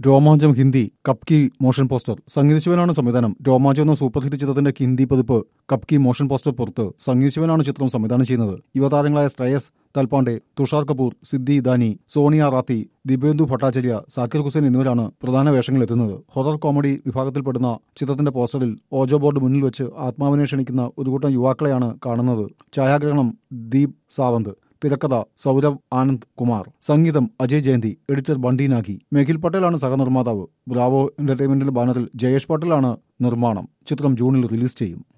രോമാഞ്ചം ഹിന്ദി കപ്കി motion poster Sangeeth ശിവനാണ് സംവിധാനം രോമാഞ്ചം എന്ന സൂപ്പർ ഹിറ്റ് ചിത്രത്തിന്റെ ഹിന്ദി പതിപ്പ് കപ്കി മോഷൻ പോസ്റ്റർ പുറത്ത് സംഗീത് ശിവനാണ് ചിത്രം സംവിധാനം ചെയ്യുന്നത് യുവതാരങ്ങളായ ശ്രേയസ് തൽപാണ്ഡെ തുഷാർ കപൂർ സിദ്ധി ദാനി സോണിയ റാത്തി ദിബേന്ദു ഭട്ടാചാര്യ സാക്കിർ ഹുസൈൻ എന്നിവരാണ് പ്രധാന വേഷങ്ങളിൽ എത്തുന്നത് ഹൊറർ കോമഡി വിഭാഗത്തിൽപ്പെടുന്ന ചിത്രത്തിന്റെ പോസ്റ്ററിൽ ഓജോ ബോർഡ് മുന്നിൽ വെച്ച് ആത്മാവിനെ ക്ഷണിക്കുന്ന ഒരു കൂട്ടം യുവാക്കളെയാണ് കാണുന്നത് ഛായാഗ്രഹണം ദീപ് സാവന്ത് തിരക്കഥ സൗരവ് ആനന്ദ് കുമാർ സംഗീതം അജയ് ജയന്തി എഡിറ്റർ ബണ്ടി നാഗി മെഖിൽ പട്ടേലാണ് സഹനിർമ്മാതാവ് ബ്രാവോ എന്റർടൈൻമെന്റിന്റെ ബാനറിൽ ജയേഷ് പട്ടേലാണ് നിർമ്മാണം ചിത്രം ജൂണിൽ റിലീസ് ചെയ്യും